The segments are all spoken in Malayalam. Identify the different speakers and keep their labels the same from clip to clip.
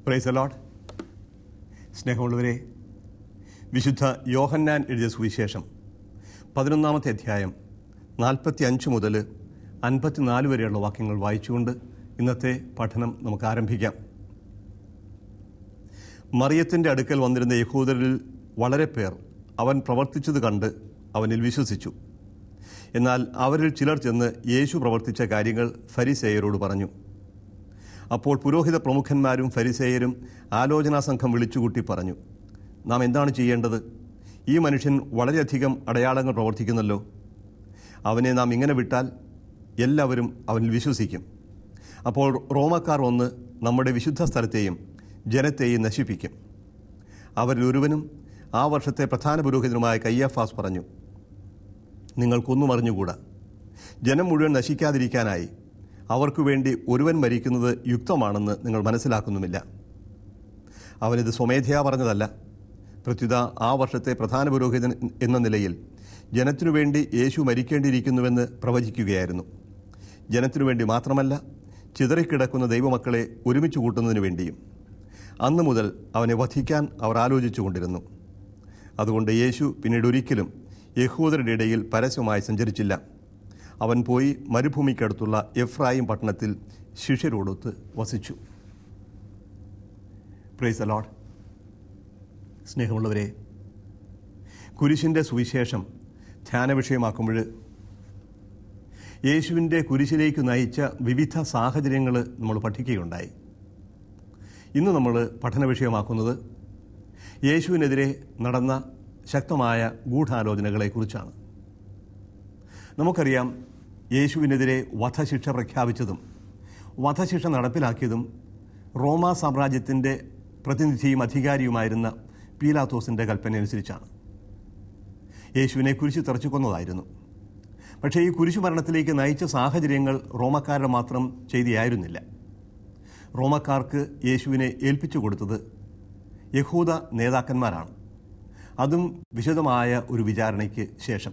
Speaker 1: പ്രൈസ് അലോട്ട് സ്നേഹമുള്ളവരെ വിശുദ്ധ യോഹന്നാൻ എഴുതിയ സുവിശേഷം പതിനൊന്നാമത്തെ അധ്യായം നാൽപ്പത്തി അഞ്ച് മുതൽ അൻപത്തിനാല് വരെയുള്ള വാക്യങ്ങൾ വായിച്ചുകൊണ്ട് ഇന്നത്തെ പഠനം നമുക്ക് ആരംഭിക്കാം മറിയത്തിൻ്റെ അടുക്കൽ വന്നിരുന്ന യഹൂദരിൽ വളരെ പേർ അവൻ പ്രവർത്തിച്ചത് കണ്ട് അവനിൽ വിശ്വസിച്ചു എന്നാൽ അവരിൽ ചിലർ ചെന്ന് യേശു പ്രവർത്തിച്ച കാര്യങ്ങൾ ഫരിസേയരോട് പറഞ്ഞു അപ്പോൾ പുരോഹിത പ്രമുഖന്മാരും ഫരിസേയരും ആലോചനാ സംഘം വിളിച്ചുകൂട്ടി പറഞ്ഞു നാം എന്താണ് ചെയ്യേണ്ടത് ഈ മനുഷ്യൻ വളരെയധികം അടയാളങ്ങൾ പ്രവർത്തിക്കുന്നല്ലോ അവനെ നാം ഇങ്ങനെ വിട്ടാൽ എല്ലാവരും അവനിൽ വിശ്വസിക്കും അപ്പോൾ റോമക്കാർ വന്ന് നമ്മുടെ വിശുദ്ധ സ്ഥലത്തെയും ജനത്തെയും നശിപ്പിക്കും അവരിൽ ഒരുവനും ആ വർഷത്തെ പ്രധാന പുരോഹിതനുമായ കയ്യാഫാസ് പറഞ്ഞു നിങ്ങൾക്കൊന്നും അറിഞ്ഞുകൂടാ ജനം മുഴുവൻ നശിക്കാതിരിക്കാനായി അവർക്കു വേണ്ടി ഒരുവൻ മരിക്കുന്നത് യുക്തമാണെന്ന് നിങ്ങൾ മനസ്സിലാക്കുന്നുമില്ല അവനിത് സ്വമേധയാ പറഞ്ഞതല്ല പ്രത്യുത ആ വർഷത്തെ പ്രധാന പുരോഹിതൻ എന്ന നിലയിൽ ജനത്തിനു വേണ്ടി യേശു മരിക്കേണ്ടിയിരിക്കുന്നുവെന്ന് പ്രവചിക്കുകയായിരുന്നു ജനത്തിനു വേണ്ടി മാത്രമല്ല ചിതറിക്കിടക്കുന്ന ദൈവമക്കളെ ഒരുമിച്ച് കൂട്ടുന്നതിനു വേണ്ടിയും അന്നു മുതൽ അവനെ വധിക്കാൻ അവർ ആലോചിച്ചുകൊണ്ടിരുന്നു അതുകൊണ്ട് യേശു പിന്നീട് ഒരിക്കലും യഹൂദരുടെ ഇടയിൽ പരസ്യമായി സഞ്ചരിച്ചില്ല അവൻ പോയി മരുഭൂമിക്കടുത്തുള്ള എഫ്രായിം പട്ടണത്തിൽ ശിഷ്യരോടൊത്ത് വസിച്ചു പ്രൈസ് അലോഡ് സ്നേഹമുള്ളവരെ കുരിശിൻ്റെ സുവിശേഷം ധ്യാന വിഷയമാക്കുമ്പോൾ യേശുവിൻ്റെ കുരിശിലേക്ക് നയിച്ച വിവിധ സാഹചര്യങ്ങൾ നമ്മൾ പഠിക്കുകയുണ്ടായി ഇന്ന് നമ്മൾ പഠന വിഷയമാക്കുന്നത് യേശുവിനെതിരെ നടന്ന ശക്തമായ ഗൂഢാലോചനകളെക്കുറിച്ചാണ് നമുക്കറിയാം യേശുവിനെതിരെ വധശിക്ഷ പ്രഖ്യാപിച്ചതും വധശിക്ഷ നടപ്പിലാക്കിയതും റോമാ സാമ്രാജ്യത്തിൻ്റെ പ്രതിനിധിയും അധികാരിയുമായിരുന്ന പീലാത്തോസിൻ്റെ കൽപ്പന അനുസരിച്ചാണ് യേശുവിനെ കുരിശ് തെറച്ചു കൊന്നതായിരുന്നു പക്ഷേ ഈ കുരിശു മരണത്തിലേക്ക് നയിച്ച സാഹചര്യങ്ങൾ റോമക്കാരുടെ മാത്രം ചെയ്തിയായിരുന്നില്ല റോമക്കാർക്ക് യേശുവിനെ ഏൽപ്പിച്ചു കൊടുത്തത് യഹൂദ നേതാക്കന്മാരാണ് അതും വിശദമായ ഒരു വിചാരണയ്ക്ക് ശേഷം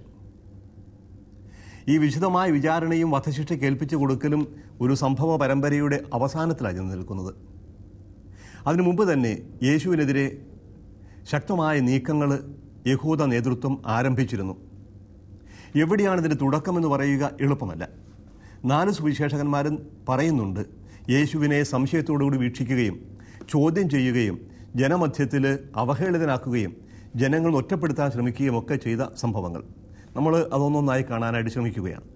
Speaker 1: ഈ വിശദമായ വിചാരണയും വധശിക്ഷയ്ക്ക് ഏൽപ്പിച്ചു കൊടുക്കലും ഒരു സംഭവ പരമ്പരയുടെ അവസാനത്തിലാണ് ചെന്ന് നിൽക്കുന്നത് അതിനു മുമ്പ് തന്നെ യേശുവിനെതിരെ ശക്തമായ നീക്കങ്ങൾ യഹൂദ നേതൃത്വം ആരംഭിച്ചിരുന്നു എവിടെയാണ് ഇതിൻ്റെ തുടക്കമെന്ന് പറയുക എളുപ്പമല്ല നാല് സുവിശേഷകന്മാരും പറയുന്നുണ്ട് യേശുവിനെ സംശയത്തോടുകൂടി വീക്ഷിക്കുകയും ചോദ്യം ചെയ്യുകയും ജനമധ്യത്തിൽ അവഹേളിതനാക്കുകയും ജനങ്ങൾ ഒറ്റപ്പെടുത്താൻ ശ്രമിക്കുകയും ഒക്കെ ചെയ്ത സംഭവങ്ങൾ നമ്മൾ അതൊന്നൊന്നായി കാണാനായിട്ട് ശ്രമിക്കുകയാണ്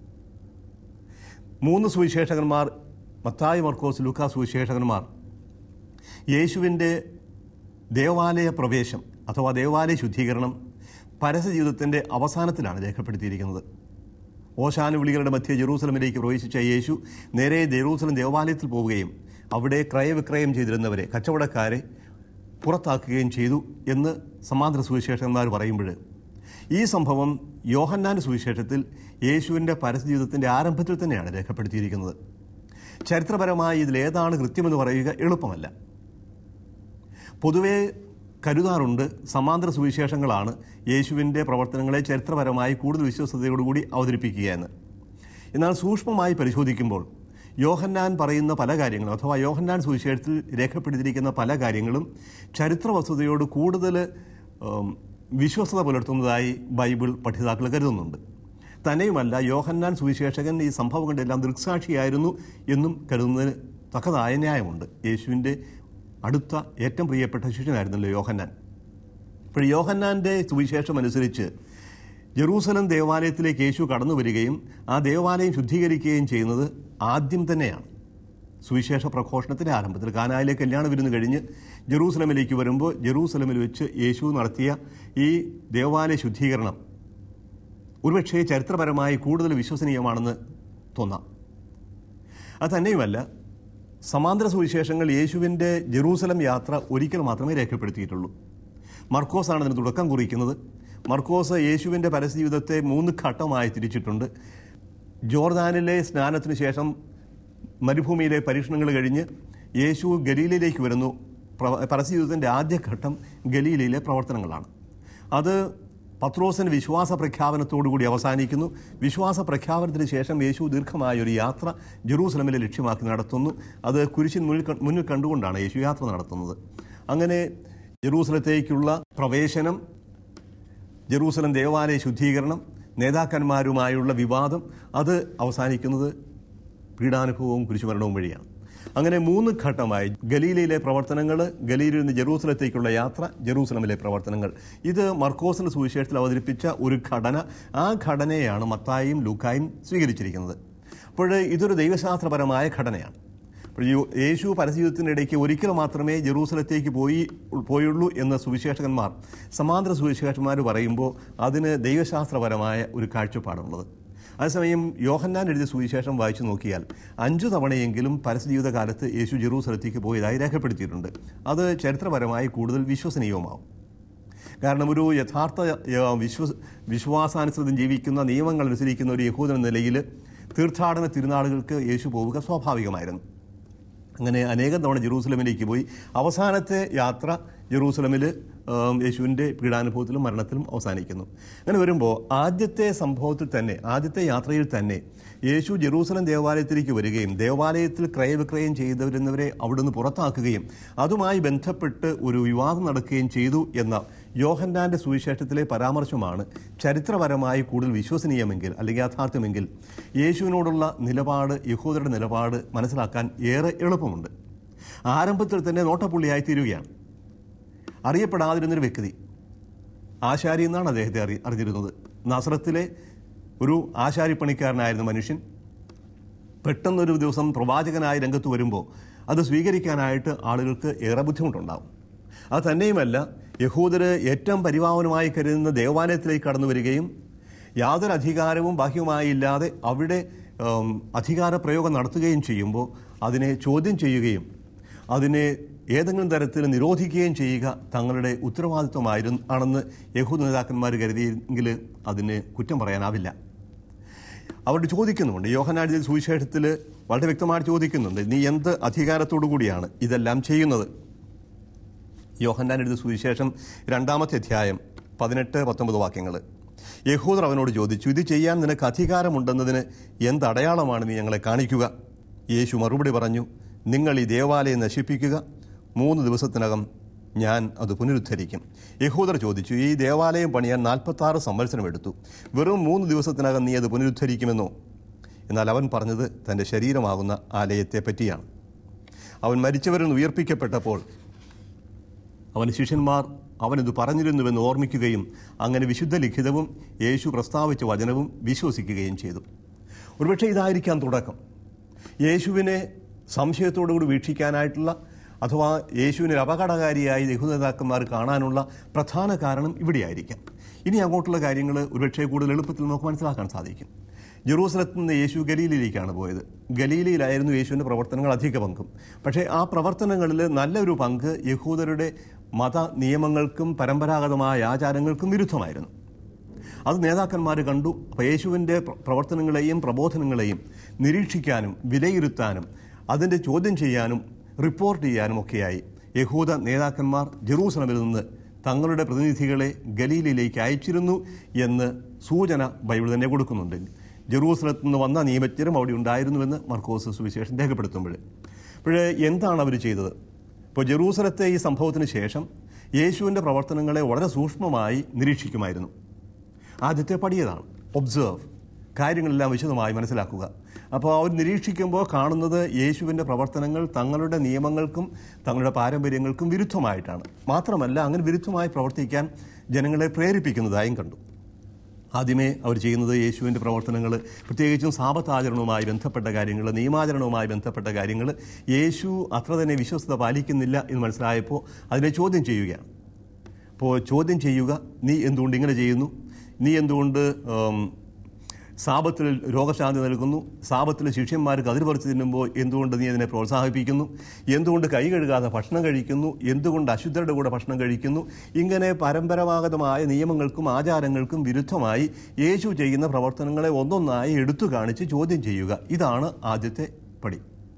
Speaker 1: മൂന്ന് സുവിശേഷകന്മാർ മത്തായി മർക്കോസ് ലൂക്കാ സുവിശേഷകന്മാർ യേശുവിൻ്റെ ദേവാലയ പ്രവേശം അഥവാ ദേവാലയ ശുദ്ധീകരണം പരസ്യ ജീവിതത്തിൻ്റെ അവസാനത്തിലാണ് രേഖപ്പെടുത്തിയിരിക്കുന്നത് ഓശാന വിളികളുടെ മധ്യ ജെറൂസലമിലേക്ക് പ്രവേശിച്ച യേശു നേരെ ജെറൂസലം ദേവാലയത്തിൽ പോവുകയും അവിടെ ക്രയവിക്രയം ചെയ്തിരുന്നവരെ കച്ചവടക്കാരെ പുറത്താക്കുകയും ചെയ്തു എന്ന് സമാന്തര സുവിശേഷന്മാർ പറയുമ്പോൾ ഈ സംഭവം യോഹന്നാൻ്റെ സുവിശേഷത്തിൽ യേശുവിൻ്റെ പരസ്യ ജീവിതത്തിൻ്റെ ആരംഭത്തിൽ തന്നെയാണ് രേഖപ്പെടുത്തിയിരിക്കുന്നത് ചരിത്രപരമായി ഇതിലേതാണ് കൃത്യമെന്ന് പറയുക എളുപ്പമല്ല പൊതുവേ കരുതാറുണ്ട് സമാന്തര സുവിശേഷങ്ങളാണ് യേശുവിൻ്റെ പ്രവർത്തനങ്ങളെ ചരിത്രപരമായി കൂടുതൽ വിശ്വസതയോടുകൂടി അവതരിപ്പിക്കുക എന്ന് എന്നാൽ സൂക്ഷ്മമായി പരിശോധിക്കുമ്പോൾ യോഹന്നാൻ പറയുന്ന പല കാര്യങ്ങളും അഥവാ യോഹന്നാൻ സുവിശേഷത്തിൽ രേഖപ്പെടുത്തിയിരിക്കുന്ന പല കാര്യങ്ങളും ചരിത്ര വസ്തുതയോട് കൂടുതൽ ഉം, വിശ്വസത പുലർത്തുന്നതായി ബൈബിൾ പഠിതാക്കൾ കരുതുന്നുണ്ട് തന്നെയുമല്ല യോഹന്നാൻ സുവിശേഷകൻ ഈ സംഭവങ്ങളുടെ എല്ലാം ദൃക്സാക്ഷിയായിരുന്നു എന്നും കരുതുന്നതിന് തക്കതായ ന്യായമുണ്ട് യേശുവിൻ്റെ അടുത്ത ഏറ്റവും പ്രിയപ്പെട്ട ശിഷ്യനായിരുന്നല്ലോ യോഹന്നാൻ ഇപ്പോൾ യോഹന്നാൻ്റെ സുവിശേഷം അനുസരിച്ച് ജെറൂസലം ദേവാലയത്തിലേക്ക് യേശു കടന്നു വരികയും ആ ദേവാലയം ശുദ്ധീകരിക്കുകയും ചെയ്യുന്നത് ആദ്യം തന്നെയാണ് സുവിശേഷ പ്രഘോഷണത്തിൻ്റെ ആരംഭത്തിൽ കാനായിലെ കല്യാണ വിരുന്ന് കഴിഞ്ഞ് ജെറൂസലമിലേക്ക് വരുമ്പോൾ ജെറൂസലമിൽ വെച്ച് യേശു നടത്തിയ ഈ ദേവാലയ ശുദ്ധീകരണം ഒരുപക്ഷേ ചരിത്രപരമായി കൂടുതൽ വിശ്വസനീയമാണെന്ന് തോന്നാം അത് തന്നെയുമല്ല സമാന്തര സുവിശേഷങ്ങൾ യേശുവിൻ്റെ ജെറൂസലം യാത്ര ഒരിക്കൽ മാത്രമേ രേഖപ്പെടുത്തിയിട്ടുള്ളൂ മർക്കോസാണ് അതിന് തുടക്കം കുറിക്കുന്നത് മർക്കോസ് യേശുവിൻ്റെ പരസ്യജീവിതത്തെ മൂന്ന് ഘട്ടമായി തിരിച്ചിട്ടുണ്ട് ജോർദാനിലെ സ്നാനത്തിന് ശേഷം മരുഭൂമിയിലെ പരീക്ഷണങ്ങൾ കഴിഞ്ഞ് യേശു ഗലീലയിലേക്ക് വരുന്നു പ്ര- പരസ്യജീവിതത്തിൻ്റെ ആദ്യഘട്ടം ഗലീലയിലെ പ്രവർത്തനങ്ങളാണ് അത് പത്രോസിന് വിശ്വാസ പ്രഖ്യാപനത്തോടുകൂടി അവസാനിക്കുന്നു വിശ്വാസ പ്രഖ്യാപനത്തിന് ശേഷം യേശു ദീർഘമായ ഒരു യാത്ര ജെറൂസലമിലെ ലക്ഷ്യമാക്കി നടത്തുന്നു അത് കുരിശിൻ മുന്നിൽ ക- മുന്നിൽ കണ്ടുകൊണ്ടാണ് യേശു യാത്ര നടത്തുന്നത് അങ്ങനെ ജെറൂസലത്തേക്കുള്ള പ്രവേശനം ജെറൂസലം ദേവാലയ ശുദ്ധീകരണം നേതാക്കന്മാരുമായുള്ള വിവാദം അത് അവസാനിക്കുന്നത് പീഡാനുഭവവും കുരിശുമരണവും വഴിയാണ് അങ്ങനെ മൂന്ന് ഘട്ടമായി ഗലീലയിലെ പ്രവർത്തനങ്ങൾ ഗലീലയിൽ നിന്ന് ജെറൂസലത്തേക്കുള്ള യാത്ര ജെറൂസലമിലെ പ്രവർത്തനങ്ങൾ ഇത് മർക്കോസിന്റെ സുവിശേഷത്തിൽ അവതരിപ്പിച്ച ഒരു ഘടന ആ ഘടനയാണ് മത്തായും ലൂക്കായും സ്വീകരിച്ചിരിക്കുന്നത് അപ്പോൾ ഇതൊരു ദൈവശാസ്ത്രപരമായ ഘടനയാണ് അപ്പോൾ യു- യേശു പരസ്യത്തിനിടയ്ക്ക് ഒരിക്കൽ മാത്രമേ ജെറൂസലത്തേക്ക് പോയി പോയുള്ളൂ എന്ന് സുവിശേഷകന്മാർ സമാന്തര സുവിശേഷന്മാർ പറയുമ്പോൾ അതിന് ദൈവശാസ്ത്രപരമായ ഒരു കാഴ്ചപ്പാടുള്ളത് അതേസമയം യോഹന്നാൻ എഴുതിയ സുവിശേഷം വായിച്ചു നോക്കിയാൽ അഞ്ചു തവണയെങ്കിലും പരസ്യജീവിത കാലത്ത് യേശു ജെറൂസലത്തേക്ക് പോയതായി രേഖപ്പെടുത്തിയിട്ടുണ്ട് അത് ചരിത്രപരമായി കൂടുതൽ വിശ്വസനീയമാവും കാരണം ഒരു യഥാർത്ഥ ഏഹ്, വിശ്വ വിശ്വാസാനുസൃതം ജീവിക്കുന്ന നിയമങ്ങൾ അനുസരിക്കുന്ന ഒരു യഹൂദൻ എന്ന നിലയിൽ തീർത്ഥാടന തിരുനാളുകൾക്ക് യേശു പോവുക സ്വാഭാവികമായിരുന്നു അങ്ങനെ അനേകം തവണ ജെറൂസലമിലേക്ക് പോയി അവസാനത്തെ യാത്ര ജെറൂസലമിൽ ആം, യേശുവിൻ്റെ പീഡാനുഭവത്തിലും മരണത്തിലും അവസാനിക്കുന്നു അങ്ങനെ വരുമ്പോൾ ആദ്യത്തെ സംഭവത്തിൽ തന്നെ ആദ്യത്തെ യാത്രയിൽ തന്നെ യേശു ജെറൂസലം ദേവാലയത്തിലേക്ക് വരികയും ദേവാലയത്തിൽ ക്രയവിക്രയം ചെയ്തവരുന്നവരെ അവിടുന്ന് പുറത്താക്കുകയും അതുമായി ബന്ധപ്പെട്ട് ഒരു വിവാദം നടക്കുകയും ചെയ്തു എന്ന യോഹന്നാന്റെ സുവിശേഷത്തിലെ പരാമർശമാണ് ചരിത്രപരമായി കൂടുതൽ വിശ്വസനീയമെങ്കിൽ അല്ലെങ്കിൽ യാഥാർത്ഥ്യമെങ്കിൽ യേശുവിനോടുള്ള നിലപാട് യഹൂദരുടെ നിലപാട് മനസ്സിലാക്കാൻ ഏറെ എളുപ്പമുണ്ട് ആരംഭത്തിൽ തന്നെ നോട്ടപ്പുള്ളിയായി തീരുകയാണ് അറിയപ്പെടാതിരുന്നൊരു വ്യക്തി ആശാരി എന്നാണ് അദ്ദേഹത്തെ അറി അറിഞ്ഞിരുന്നത് നസ്രത്തിലെ ഒരു ആശാരിപ്പണിക്കാരനായിരുന്ന മനുഷ്യൻ പെട്ടെന്നൊരു ദിവസം പ്രവാചകനായി രംഗത്ത് വരുമ്പോൾ അത് സ്വീകരിക്കാനായിട്ട് ആളുകൾക്ക് ഏറെ ബുദ്ധിമുട്ടുണ്ടാവും അത് തന്നെയുമല്ല യഹൂദര് ഏറ്റവും പരിപാവനമായി കരുതുന്ന ദേവാലയത്തിലേക്ക് കടന്നു വരികയും യാതൊരു അധികാരവും ബാഹ്യമായി ഇല്ലാതെ അവിടെ ഉം, അധികാര പ്രയോഗം നടത്തുകയും ചെയ്യുമ്പോൾ അതിനെ ചോദ്യം ചെയ്യുകയും അതിനെ ഏതെങ്കിലും തരത്തിൽ നിരോധിക്കുകയും ചെയ്യുക തങ്ങളുടെ ഉത്തരവാദിത്വമായിരുന്നു ആണെന്ന് യഹൂദ നേതാക്കന്മാർ കരുതിയെങ്കിൽ അതിന് കുറ്റം പറയാനാവില്ല അവർ ചോദിക്കുന്നുണ്ട് യോഹനാടിന്റെ സുവിശേഷത്തിൽ വളരെ വ്യക്തമായിട്ട് ചോദിക്കുന്നുണ്ട് നീ എന്ത് അധികാരത്തോടു കൂടിയാണ് ഇതെല്ലാം ചെയ്യുന്നത് യോഹന്നാൻ എഴുതിയ സുവിശേഷം രണ്ടാമത്തെ അധ്യായം പതിനെട്ട് പത്തൊമ്പത് വാക്യങ്ങൾ യഹൂദർ അവനോട് ചോദിച്ചു ഇത് ചെയ്യാൻ നിനക്ക് അധികാരമുണ്ടെന്നതിന് എന്ത് അടയാളമാണ് നീ ഞങ്ങളെ കാണിക്കുക യേശു മറുപടി പറഞ്ഞു നിങ്ങൾ ഈ ദേവാലയം നശിപ്പിക്കുക മൂന്ന് ദിവസത്തിനകം ഞാൻ അത് പുനരുദ്ധരിക്കും യഹൂദർ ചോദിച്ചു ഈ ദേവാലയം പണിയാൻ നാൽപ്പത്തി ആറ് സംവത്സരം എടുത്തു വെറും മൂന്ന് ദിവസത്തിനകം നീ അത് പുനരുദ്ധരിക്കുമെന്നോ എന്നാൽ അവൻ പറഞ്ഞത് തൻ്റെ ശരീരമാകുന്ന ആലയത്തെ പറ്റിയാണ് അവൻ മരിച്ചവരിൽ നിന്ന് ഉയർപ്പിക്കപ്പെട്ടപ്പോൾ അവന് ശിഷ്യന്മാർ അവനിത് പറഞ്ഞിരുന്നുവെന്ന് ഓർമ്മിക്കുകയും അങ്ങനെ വിശുദ്ധ ലിഖിതവും യേശു പ്രസ്താവിച്ച വചനവും വിശ്വസിക്കുകയും ചെയ്തു ഒരുപക്ഷെ ഇതായിരിക്കാം തുടക്കം യേശുവിനെ സംശയത്തോടുകൂടി വീക്ഷിക്കാനായിട്ടുള്ള അഥവാ യേശുവിനെ ഒരു അപകടകാരിയായി യഹൂദനേതാക്കന്മാർ കാണാനുള്ള പ്രധാന കാരണം ഇവിടെയായിരിക്കാം ഇനി അങ്ങോട്ടുള്ള കാര്യങ്ങൾ ഒരുപക്ഷെ കൂടുതൽ എളുപ്പത്തിൽ നമുക്ക് മനസ്സിലാക്കാൻ സാധിക്കും ജെറൂസലത്ത് നിന്ന് യേശു ഗലീലയിലേക്കാണ് പോയത് ഗലീലയിലായിരുന്നു യേശുവിൻ്റെ പ്രവർത്തനങ്ങൾ അധിക പങ്കും പക്ഷേ ആ പ്രവർത്തനങ്ങളിൽ നല്ലൊരു പങ്ക് യഹൂദരുടെ മത നിയമങ്ങൾക്കും പരമ്പരാഗതമായ ആചാരങ്ങൾക്കും വിരുദ്ധമായിരുന്നു അത് നേതാക്കന്മാർ കണ്ടു അപ്പോൾ യേശുവിൻ്റെ പ്ര- പ്രവർത്തനങ്ങളെയും പ്രബോധനങ്ങളെയും നിരീക്ഷിക്കാനും വിലയിരുത്താനും അതിൻ്റെ ചോദ്യം ചെയ്യാനും റിപ്പോർട്ട് ചെയ്യാനും ഒക്കെയായി യഹൂദ നേതാക്കന്മാർ ജെറൂസലമിൽ നിന്ന് തങ്ങളുടെ പ്രതിനിധികളെ ഗലീലയിലേക്ക് അയച്ചിരുന്നു എന്ന് സൂചന ബൈബിൾ തന്നെ കൊടുക്കുന്നുണ്ട് ജെറൂസലത്ത് നിന്ന് വന്ന നിയമജ്ഞരും അവിടെ ഉണ്ടായിരുന്നുവെന്ന് മർക്കോസ് സുവിശേഷം രേഖപ്പെടുത്തുമ്പോൾ അപ്പോൾ എന്താണ് അവർ ചെയ്തത് ഇപ്പോൾ ജെറൂസലത്തെ ഈ സംഭവത്തിന് ശേഷം യേശുവിൻ്റെ പ്രവർത്തനങ്ങളെ വളരെ സൂക്ഷ്മമായി നിരീക്ഷിക്കുമായിരുന്നു ആദ്യത്തെ പടിയതാണ് ഒബ്സേർവ് കാര്യങ്ങളെല്ലാം വിശദമായി മനസ്സിലാക്കുക അപ്പോൾ അവർ നിരീക്ഷിക്കുമ്പോൾ കാണുന്നത് യേശുവിൻ്റെ പ്രവർത്തനങ്ങൾ തങ്ങളുടെ നിയമങ്ങൾക്കും തങ്ങളുടെ പാരമ്പര്യങ്ങൾക്കും വിരുദ്ധമായിട്ടാണ് മാത്രമല്ല അങ്ങനെ വിരുദ്ധമായി പ്രവർത്തിക്കാൻ ജനങ്ങളെ പ്രേരിപ്പിക്കുന്നതായും കണ്ടു ആദ്യമേ അവർ ചെയ്യുന്നത് യേശുവിൻ്റെ പ്രവർത്തനങ്ങൾ പ്രത്യേകിച്ചും സാപത്താചരണവുമായി ബന്ധപ്പെട്ട കാര്യങ്ങൾ നിയമാചരണവുമായി ബന്ധപ്പെട്ട കാര്യങ്ങൾ യേശു അത്ര തന്നെ വിശ്വസ്തത പാലിക്കുന്നില്ല എന്ന് മനസ്സിലായപ്പോൾ അതിനെ ചോദ്യം ചെയ്യുകയാണ് അപ്പോൾ ചോദ്യം ചെയ്യുക നീ എന്തുകൊണ്ട് ഇങ്ങനെ ചെയ്യുന്നു നീ എന്തുകൊണ്ട് ഉം, സാപത്തിൽ രോഗശാന്തി നൽകുന്നു സാപത്തിൽ ശിഷ്യന്മാർക്ക് അതിർ പറിച്ചു തിന്നുമ്പോൾ എന്തുകൊണ്ട് നീ അതിനെ പ്രോത്സാഹിപ്പിക്കുന്നു എന്തുകൊണ്ട് കൈ കഴുകാതെ ഭക്ഷണം കഴിക്കുന്നു എന്തുകൊണ്ട് അശുദ്ധരുടെ കൂടെ ഭക്ഷണം കഴിക്കുന്നു ഇങ്ങനെ പരമ്പരാഗതമായ നിയമങ്ങൾക്കും ആചാരങ്ങൾക്കും വിരുദ്ധമായി യേശു ചെയ്യുന്ന പ്രവർത്തനങ്ങളെ ഒന്നൊന്നായി എടുത്തു കാണിച്ച് ചോദ്യം ചെയ്യുക ഇതാണ് ആദ്യത്തെ പടി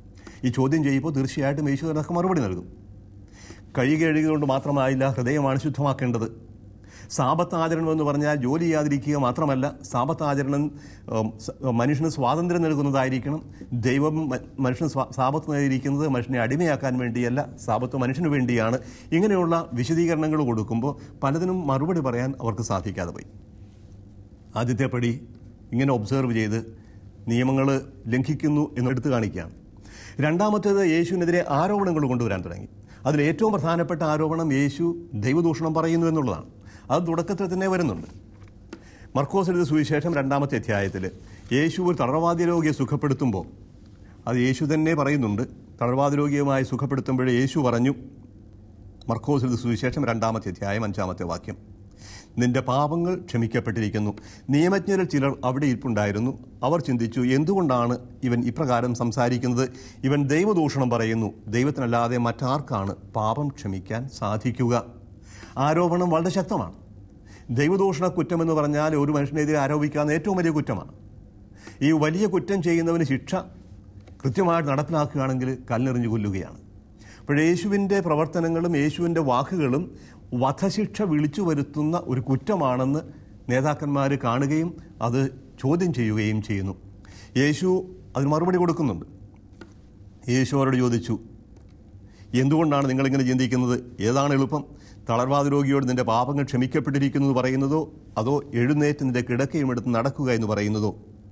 Speaker 1: ഈ ചോദ്യം ചെയ്യുമ്പോൾ തീർച്ചയായിട്ടും യേശു അതിനൊക്കെ മറുപടി നൽകും കൈ കഴുകിയതുകൊണ്ട് മാത്രമായില്ല ഹൃദയമാണ് ശുദ്ധമാക്കേണ്ടത് സാപത്താചരണം എന്ന് പറഞ്ഞാൽ ജോലി ചെയ്യാതിരിക്കുക മാത്രമല്ല സാപത്താചരണം ഉം, സ- മനുഷ്യന് സ്വാതന്ത്ര്യം നൽകുന്നതായിരിക്കണം ദൈവം മ- മനുഷ്യന് സ്വാ- സാപത്ത് നൽകിയിരിക്കുന്നത് മനുഷ്യനെ അടിമയാക്കാൻ വേണ്ടിയല്ല സാപത്ത് മനുഷ്യന് വേണ്ടിയാണ് ഇങ്ങനെയുള്ള വിശദീകരണങ്ങൾ കൊടുക്കുമ്പോൾ പലതിനും മറുപടി പറയാൻ അവർക്ക് സാധിക്കാതെ പോയി ആദ്യത്തെ പടി ഇങ്ങനെ ഒബ്സർവ് ചെയ്ത് നിയമങ്ങൾ ലംഘിക്കുന്നു എന്ന് എടുത്തു കാണിക്കുകയാണ് രണ്ടാമത്തേത് യേശുവിനെതിരെ ആരോപണങ്ങൾ കൊണ്ടുവരാൻ തുടങ്ങി അതിൽ ഏറ്റവും പ്രധാനപ്പെട്ട ആരോപണം യേശു ദൈവദൂഷണം പറയുന്നു എന്നുള്ളതാണ് അത് തുടക്കത്തിൽ തന്നെ വരുന്നുണ്ട് മർക്കോസ് എഴുതിയ സുവിശേഷം രണ്ടാമത്തെ അധ്യായത്തിൽ യേശു ഒരു തളർവാദി രോഗിയെ സുഖപ്പെടുത്തുമ്പോൾ അത് യേശു തന്നെ പറയുന്നുണ്ട് തളർവാദി രോഗിയുമായി സുഖപ്പെടുത്തുമ്പോഴേ യേശു പറഞ്ഞു മർക്കോസ് എഴുതിയ സുവിശേഷം രണ്ടാമത്തെ അധ്യായം അഞ്ചാമത്തെ വാക്യം നിന്റെ പാപങ്ങൾ ക്ഷമിക്കപ്പെട്ടിരിക്കുന്നു നിയമജ്ഞരിൽ ചിലർ അവിടെ ഇരിപ്പുണ്ടായിരുന്നു അവർ ചിന്തിച്ചു എന്തുകൊണ്ടാണ് ഇവൻ ഇപ്രകാരം സംസാരിക്കുന്നത് ഇവൻ ദൈവദൂഷണം പറയുന്നു ദൈവത്തിനല്ലാതെ മറ്റാർക്കാണ് പാപം ക്ഷമിക്കാൻ സാധിക്കുക ആരോപണം വളരെ ശക്തമാണ് ദൈവദൂഷണ കുറ്റമെന്ന് പറഞ്ഞാൽ ഒരു മനുഷ്യനെതിരെ ആരോപിക്കാവുന്ന ഏറ്റവും വലിയ കുറ്റമാണ് ഈ വലിയ കുറ്റം ചെയ്യുന്നവന് ശിക്ഷ കൃത്യമായിട്ട് നടപ്പിലാക്കുകയാണെങ്കിൽ കല്ലെറിഞ്ഞു കൊല്ലുകയാണ് അപ്പോൾ യേശുവിൻ്റെ പ്രവർത്തനങ്ങളും യേശുവിൻ്റെ വാക്കുകളും വധശിക്ഷ വിളിച്ചു വരുത്തുന്ന ഒരു കുറ്റമാണെന്ന് നേതാക്കന്മാർ കാണുകയും അത് ചോദ്യം ചെയ്യുകയും ചെയ്യുന്നു യേശു അതിന് മറുപടി കൊടുക്കുന്നുണ്ട് യേശു അവരോട് ചോദിച്ചു എന്തുകൊണ്ടാണ് നിങ്ങളിങ്ങനെ ചിന്തിക്കുന്നത് ഏതാണ് എളുപ്പം തളർവാദ രോഗിയോട് നിന്റെ പാപങ്ങൾ ക്ഷമിക്കപ്പെട്ടിരിക്കുന്നു എന്ന് പറയുന്നതോ അതോ എഴുന്നേറ്റ് നിന്റെ കിടക്കയും എടുത്ത് നടക്കുക എന്ന് പറയുന്നതോ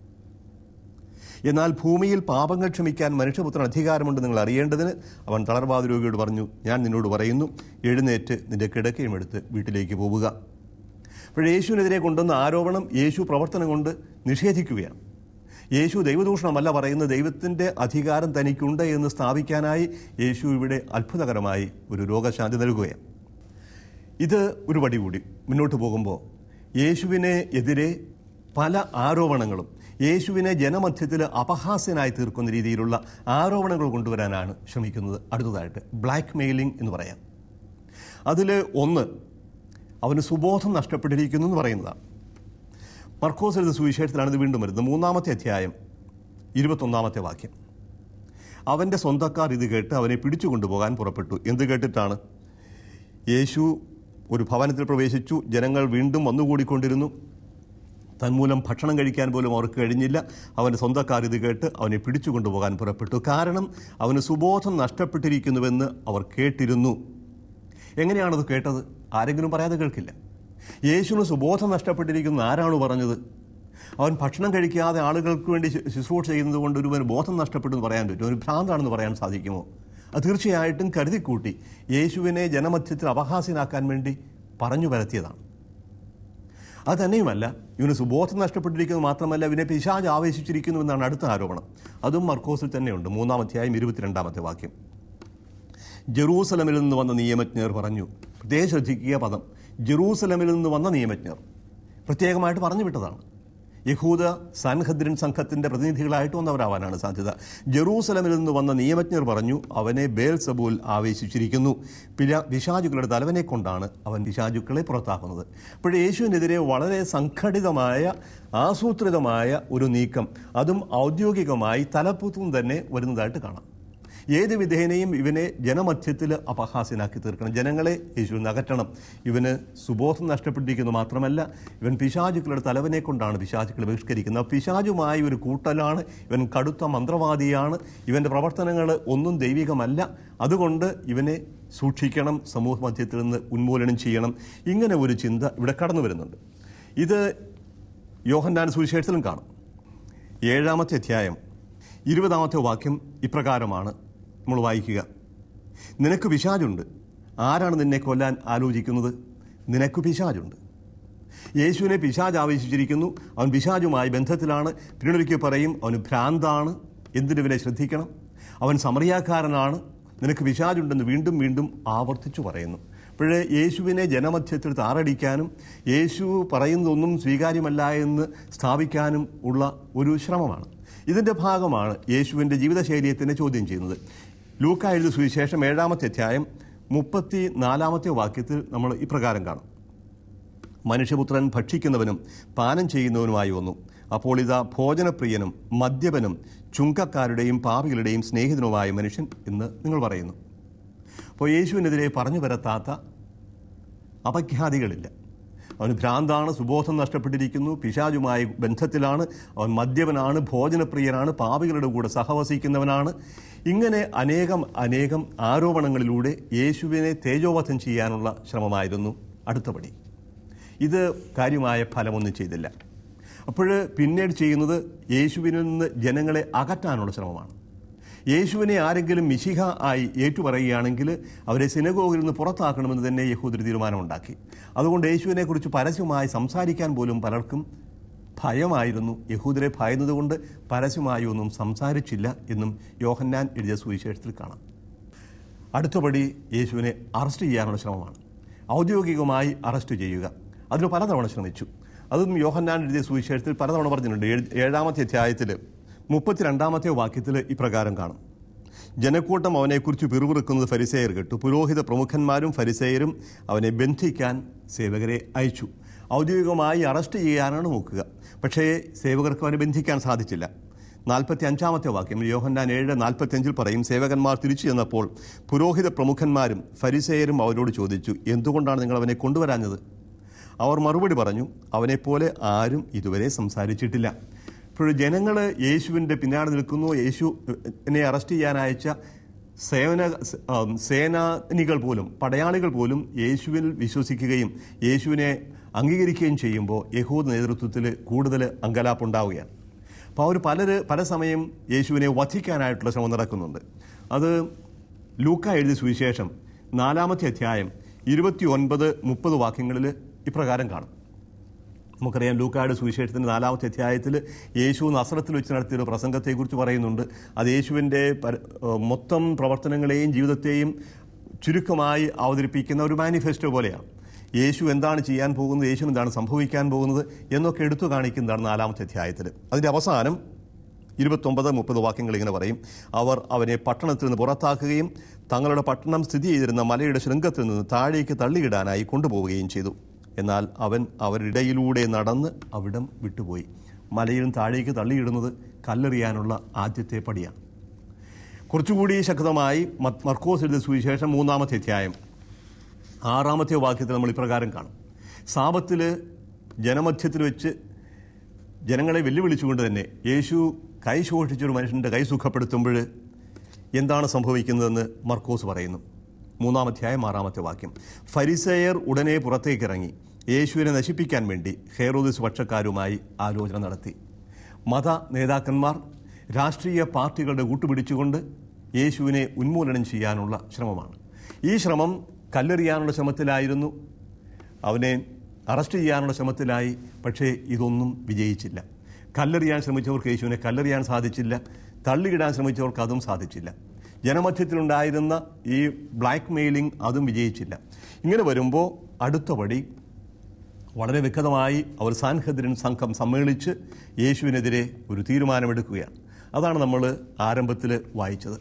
Speaker 1: എന്നാൽ ഭൂമിയിൽ പാപങ്ങൾ ക്ഷമിക്കാൻ മനുഷ്യപുത്രൻ അധികാരമുണ്ട് നിങ്ങൾ അറിയേണ്ടതിന് അവൻ തളർവാദ രോഗിയോട് പറഞ്ഞു ഞാൻ നിന്നോട് പറയുന്നു എഴുന്നേറ്റ് നിന്റെ കിടക്കയും എടുത്ത് വീട്ടിലേക്ക് പോവുക അപ്പോൾ യേശുവിനെതിരെ കൊണ്ടുവന്ന ആരോപണം യേശു പ്രവർത്തനം കൊണ്ട് നിഷേധിക്കുകയാണ് യേശു ദൈവദൂഷണമല്ല പറയുന്നത് ദൈവത്തിൻ്റെ അധികാരം തനിക്കുണ്ട് എന്ന് സ്ഥാപിക്കാനായി യേശു ഇവിടെ അത്ഭുതകരമായി ഒരു രോഗശാന്തി നൽകുകയാണ് ഇത് ഒരു പടി കൂടി മുന്നോട്ട് പോകുമ്പോൾ യേശുവിനെ എതിരെ പല ആരോപണങ്ങളും യേശുവിനെ ജനമധ്യത്തിൽ അപഹാസ്യനായി തീർക്കുന്ന രീതിയിലുള്ള ആരോപണങ്ങൾ കൊണ്ടുവരാനാണ് ശ്രമിക്കുന്നത് അടുത്തതായിട്ട് ബ്ലാക്ക് മെയിലിംഗ് എന്ന് പറയാം അതിൽ ഒന്ന് അവന് സുബോധം നഷ്ടപ്പെട്ടിരിക്കുന്നു എന്ന് പറയുന്നതാണ് മർക്കോസ് എഴുത സുവിശേഷത്തിലാണ് ഇത് വീണ്ടും വരുന്നത് മൂന്നാമത്തെ അധ്യായം ഇരുപത്തൊന്നാമത്തെ വാക്യം അവൻ്റെ സ്വന്തക്കാർ ഇത് കേട്ട് അവനെ പിടിച്ചു കൊണ്ടുപോകാൻ പുറപ്പെട്ടു എന്ത് കേട്ടിട്ടാണ് യേശു ഒരു ഭവനത്തിൽ പ്രവേശിച്ചു ജനങ്ങൾ വീണ്ടും വന്നുകൂടിക്കൊണ്ടിരുന്നു തന്മൂലം ഭക്ഷണം കഴിക്കാൻ പോലും അവർക്ക് കഴിഞ്ഞില്ല അവൻ്റെ സ്വന്തക്കാർ ഇത് കേട്ട് അവനെ പിടിച്ചു കൊണ്ടുപോകാൻ പുറപ്പെട്ടു കാരണം അവന് സുബോധം നഷ്ടപ്പെട്ടിരിക്കുന്നുവെന്ന് അവർ കേട്ടിരുന്നു എങ്ങനെയാണത് കേട്ടത് ആരെങ്കിലും പറയാതെ കേൾക്കില്ല യേശുവിന് സുബോധം നഷ്ടപ്പെട്ടിരിക്കുന്നു ആരാണ് പറഞ്ഞത് അവൻ ഭക്ഷണം കഴിക്കാതെ ആളുകൾക്ക് വേണ്ടി ശു- ശുശ്രൂഷ ചെയ്യുന്നത് കൊണ്ട് ഒരുവന് ബോധം നഷ്ടപ്പെട്ടു എന്ന് പറയാൻ പറ്റും ഒരു ഭ്രാന്താണെന്ന് പറയാൻ സാധിക്കുമോ അത് തീർച്ചയായിട്ടും കരുതിക്കൂട്ടി യേശുവിനെ ജനമധ്യത്തിൽ അപഹാസ്യനാക്കാൻ വേണ്ടി പറഞ്ഞു പരത്തിയതാണ് അത് തന്നെയുമല്ല ഇവന് സുബോധം നഷ്ടപ്പെട്ടിരിക്കുന്നത് മാത്രമല്ല ഇവനെ പിശാജ് ആവേശിച്ചിരിക്കുന്നു എന്നാണ് അടുത്ത ആരോപണം അതും മർക്കോസിൽ തന്നെയുണ്ട് മൂന്നാം അധ്യായം ഇരുപത്തിരണ്ടാമത്തെ വാക്യം ജെറൂസലമിൽ നിന്ന് വന്ന നിയമജ്ഞർ പറഞ്ഞു പ്രത്യേകം ശ്രദ്ധിക്കുക പദം ജെറൂസലമിൽ നിന്ന് വന്ന നിയമജ്ഞർ പ്രത്യേകമായിട്ട് പറഞ്ഞു വിട്ടതാണ് യഹൂദ സൻഹദ്രിൻ സംഘത്തിന്റെ പ്രതിനിധികളായിട്ട് വന്നവരാവാനാണ് സാധ്യത ജെറൂസലമിൽ നിന്ന് വന്ന നിയമജ്ഞർ പറഞ്ഞു അവനെ ബേൽ സബൂൽ ആവേശിച്ചിരിക്കുന്നു പില പിശാചുക്കളുടെ തലവനെ കൊണ്ടാണ് അവൻ പിശാചുക്കളെ പുറത്താക്കുന്നത് അപ്പോൾ യേശുവിനെതിരെ വളരെ സംഘടിതമായ ആസൂത്രിതമായ ഒരു നീക്കം അതും ഔദ്യോഗികമായി തലപ്പുത്തും തന്നെ വരുന്നതായിട്ട് കാണാം ഏത് വിധേനയും ഇവനെ ജനമധ്യത്തിൽ അപഹാസ്യനാക്കി തീർക്കണം ജനങ്ങളെ യേശുവിൽ അകറ്റണം ഇവന് സുബോധം നഷ്ടപ്പെട്ടിരിക്കുന്നു മാത്രമല്ല ഇവൻ പിശാചുക്കളുടെ തലവനെ കൊണ്ടാണ് പിശാചുക്കളെ ബഹിഷ്കരിക്കുന്നത് പിശാചുമായി ഒരു കൂട്ടലാണ് ഇവൻ കടുത്ത മന്ത്രവാദിയാണ് ഇവൻ്റെ പ്രവർത്തനങ്ങൾ ഒന്നും ദൈവികമല്ല അതുകൊണ്ട് ഇവനെ സൂക്ഷിക്കണം സമൂഹ മധ്യത്തിൽ നിന്ന് ഉന്മൂലനം ചെയ്യണം ഇങ്ങനെ ഒരു ചിന്ത ഇവിടെ കടന്നു വരുന്നുണ്ട് ഇത് യോഹന്നാൻ സുവിശേഷത്തിലും കാണും ഏഴാമത്തെ അധ്യായം ഇരുപതാമത്തെ വാക്യം ഇപ്രകാരമാണ് നമ്മൾ വായിക്കുക നിനക്ക് പിശാചുണ്ട് ആരാണ് നിന്നെ കൊല്ലാൻ ആലോചിക്കുന്നത് നിനക്ക് പിശാചുണ്ട് യേശുവിനെ പിശാജ് ആവേശിച്ചിരിക്കുന്നു അവൻ പിശാജുമായി ബന്ധത്തിലാണ് പിന്നീടൊരിക്കൽ പറയും അവന് ഭ്രാന്താണ് എന്തിനിവനെ ശ്രദ്ധിക്കണം അവൻ സമറിയാക്കാരനാണ് നിനക്ക് പിശാജുണ്ടെന്ന് വീണ്ടും വീണ്ടും ആവർത്തിച്ചു പറയുന്നു അപ്പോഴേ യേശുവിനെ ജനമധ്യത്തിൽ താറടിക്കാനും യേശു പറയുന്നതൊന്നും സ്വീകാര്യമല്ല എന്ന് സ്ഥാപിക്കാനും ഉള്ള ഒരു ശ്രമമാണ് ഇതിൻ്റെ ഭാഗമാണ് യേശുവിൻ്റെ ജീവിതശൈലിയെ തന്നെ ചോദ്യം ചെയ്യുന്നത് ലൂക്ക എഴുതിയ സുവിശേഷം ഏഴാമത്തെ അധ്യായം മുപ്പത്തി നാലാമത്തെ വാക്യത്തിൽ നമ്മൾ ഇപ്രകാരം കാണും മനുഷ്യപുത്രൻ ഭക്ഷിക്കുന്നവനും പാനം ചെയ്യുന്നവനുമായി വന്നു അപ്പോൾ ഇതാ ഭോജനപ്രിയനും മദ്യപനും ചുങ്കക്കാരുടെയും പാപികളുടെയും സ്നേഹിതനുമായ മനുഷ്യൻ എന്ന് നിങ്ങൾ പറയുന്നു അപ്പോൾ യേശുവിനെതിരെ പറഞ്ഞു വരത്താത്ത അപഖ്യാതികളില്ല അവന് ഭ്രാന്താണ് സുബോധം നഷ്ടപ്പെട്ടിരിക്കുന്നു പിശാചുമായി ബന്ധത്തിലാണ് അവൻ മദ്യപനാണ് ഭോജനപ്രിയനാണ് പാപികളുടെ കൂടെ സഹവസിക്കുന്നവനാണ് ഇങ്ങനെ അനേകം അനേകം ആരോപണങ്ങളിലൂടെ യേശുവിനെ തേജോവധം ചെയ്യാനുള്ള ശ്രമമായിരുന്നു അടുത്ത പടി ഇത് കാര്യമായ ഫലമൊന്നും ചെയ്തില്ല അപ്പോൾ പിന്നീട് ചെയ്യുന്നത് യേശുവിനിൽ നിന്ന് ജനങ്ങളെ അകറ്റാനുള്ള ശ്രമമാണ് യേശുവിനെ ആരെങ്കിലും മിശിഹ ആയി ഏറ്റുപറയുകയാണെങ്കിൽ അവരെ സിനഗോഗിൽ നിന്ന് പുറത്താക്കണമെന്ന് തന്നെ യഹൂദർ തീരുമാനമുണ്ടാക്കി അതുകൊണ്ട് യേശുവിനെക്കുറിച്ച് പരസ്യമായി സംസാരിക്കാൻ പോലും പലർക്കും ഭയമായിരുന്നു യഹൂദരെ ഭയന്നതുകൊണ്ട് പരസ്യമായി ഒന്നും സംസാരിച്ചില്ല എന്നും യോഹന്നാൻ എഴുതിയ സുവിശേഷത്തിൽ കാണാം അടുത്തപടി യേശുവിനെ അറസ്റ്റ് ചെയ്യാനുള്ള ശ്രമമാണ് ഔദ്യോഗികമായി അറസ്റ്റ് ചെയ്യുക അതിന് പലതവണ ശ്രമിച്ചു അതും യോഹന്നാൻ എഴുതിയ സുവിശേഷത്തിൽ പലതവണ പറഞ്ഞിട്ടുണ്ട് ഏഴ് ഏഴാമത്തെ അധ്യായത്തിൽ മുപ്പത്തിരണ്ടാമത്തെ വാക്യത്തിൽ ഇപ്രകാരം കാണും ജനക്കൂട്ടം അവനെക്കുറിച്ച് പിറുപിറുക്കുന്നത് ഫരിസേയർ കേട്ടു പുരോഹിത പ്രമുഖന്മാരും ഫരിസേയരും അവനെ ബന്ധിക്കാൻ സേവകരെ അയച്ചു ഔദ്യോഗികമായി അറസ്റ്റ് ചെയ്യാനാണ് നോക്കുക പക്ഷേ സേവകർക്ക് അവനെ ബന്ധിക്കാൻ സാധിച്ചില്ല നാൽപ്പത്തി അഞ്ചാമത്തെ വാക്യം യോഹന്നാൻ ഏഴ് നാൽപ്പത്തി അഞ്ചിൽ പറയും സേവകന്മാർ തിരിച്ചു ചെന്നപ്പോൾ പുരോഹിത പ്രമുഖന്മാരും ഫരിസേയരും അവരോട് ചോദിച്ചു എന്തുകൊണ്ടാണ് നിങ്ങൾ അവനെ കൊണ്ടുവരാഞ്ഞത് അവർ മറുപടി പറഞ്ഞു അവനെപ്പോലെ ആരും ഇതുവരെ സംസാരിച്ചിട്ടില്ല ഇപ്പോൾ ജനങ്ങൾ യേശുവിൻ്റെ പിന്നാലെ നിൽക്കുന്നു യേശുവിനെ അറസ്റ്റ് ചെയ്യാൻ അയച്ച സേവന ആം, സേനാനികൾ പോലും പടയാളികൾ പോലും യേശുവിൽ വിശ്വസിക്കുകയും യേശുവിനെ അംഗീകരിക്കുകയും ചെയ്യുമ്പോൾ യഹൂദ നേതൃത്വത്തിൽ കൂടുതൽ അങ്കലാപ്പുണ്ടാവുകയാണ് അപ്പോൾ അവർ പലര് പല സമയം യേശുവിനെ വധിക്കാനായിട്ടുള്ള ശ്രമം നടക്കുന്നുണ്ട് അത് ലൂക്ക എഴുതിയ സുവിശേഷം നാലാമത്തെ അധ്യായം ഇരുപത്തി ഒൻപത് മുപ്പത് വാക്യങ്ങളിൽ ഇപ്രകാരം കാണും നമുക്കറിയാം ലൂക്കായുടെ സുവിശേഷത്തിൻ്റെ നാലാമത്തെ അധ്യായത്തിൽ യേശു നസ്രത്തിൽ വെച്ച് നടത്തിയ ഒരു പ്രസംഗത്തെക്കുറിച്ച് പറയുന്നുണ്ട് അത് യേശുവിൻ്റെ പര- ഏഹ് മൊത്തം പ്രവർത്തനങ്ങളെയും ജീവിതത്തെയും ചുരുക്കമായി അവതരിപ്പിക്കുന്ന ഒരു മാനിഫെസ്റ്റോ പോലെയാണ് യേശു എന്താണ് ചെയ്യാൻ പോകുന്നത് യേശു എന്താണ് സംഭവിക്കാൻ പോകുന്നത് എന്നൊക്കെ എടുത്തു കാണിക്കുന്നതാണ് നാലാമത്തെ അധ്യായത്തിൽ അതിൻ്റെ അവസാനം ഇരുപത്തൊമ്പത് മുപ്പത് വാക്യങ്ങൾ ഇങ്ങനെ പറയും അവർ അവനെ പട്ടണത്തിൽ നിന്ന് പുറത്താക്കുകയും തങ്ങളുടെ പട്ടണം സ്ഥിതി ചെയ്തിരുന്ന മലയുടെ ശൃംഗത്തിൽ നിന്ന് താഴേക്ക് തള്ളിയിടാനായി കൊണ്ടുപോവുകയും ചെയ്തു എന്നാൽ അവൻ അവരിടയിലൂടെ നടന്ന് അവിടം വിട്ടുപോയി മലയിലും താഴേക്ക് തള്ളിയിടുന്നത് കല്ലെറിയാനുള്ള ആദ്യത്തെ പടിയാണ് കുറച്ചുകൂടി ശക്തമായി മ- മർക്കോസ് എഴുതിയ സുവിശേഷം മൂന്നാമത്തെ അധ്യായം ആറാമത്തെ വാക്യത്തിൽ നമ്മൾ ഇപ്രകാരം കാണും സാപത്തിൽ ജനമധ്യത്തിൽ വെച്ച് ജനങ്ങളെ വെല്ലുവിളിച്ചുകൊണ്ട് തന്നെ യേശു കൈ ശോഷിച്ചൊരു മനുഷ്യൻ്റെ കൈ സുഖപ്പെടുത്തുമ്പോൾ എന്താണ് സംഭവിക്കുന്നതെന്ന് മർക്കോസ് പറയുന്നു മൂന്നാം അധ്യായം ആറാമത്തെ വാക്യം ഫരിസേയർ ഉടനെ പുറത്തേക്കിറങ്ങി യേശുവിനെ നശിപ്പിക്കാൻ വേണ്ടി ഹെറോദിസ് പക്ഷക്കാരുമായി ആലോചന നടത്തി മത നേതാക്കന്മാർ രാഷ്ട്രീയ പാർട്ടികളുടെ കൂട്ടുപിടിച്ചുകൊണ്ട് യേശുവിനെ ഉന്മൂലനം ചെയ്യാനുള്ള ശ്രമമാണ് ഈ ശ്രമം കല്ലെറിയാനുള്ള ശ്രമത്തിലായിരുന്നു അവനെ അറസ്റ്റ് ചെയ്യാനുള്ള ശ്രമത്തിലായി പക്ഷേ ഇതൊന്നും വിജയിച്ചില്ല കല്ലെറിയാൻ ശ്രമിച്ചവർക്ക് യേശുവിനെ കല്ലെറിയാൻ സാധിച്ചില്ല തള്ളിയിടാൻ ശ്രമിച്ചവർക്ക് അതും സാധിച്ചില്ല ജനമധ്യത്തിലുണ്ടായിരുന്ന ഈ ബ്ലാക്ക് മെയിലിംഗ് അതും വിജയിച്ചില്ല ഇങ്ങനെ വരുമ്പോൾ അടുത്ത പടി വളരെ വ്യക്തമായി അവർ സാൻഹദ്രിൻ സംഘം സമ്മേളിച്ച് യേശുവിനെതിരെ ഒരു തീരുമാനമെടുക്കുകയാണ് അതാണ് നമ്മൾ ആരംഭത്തിൽ വായിച്ചത്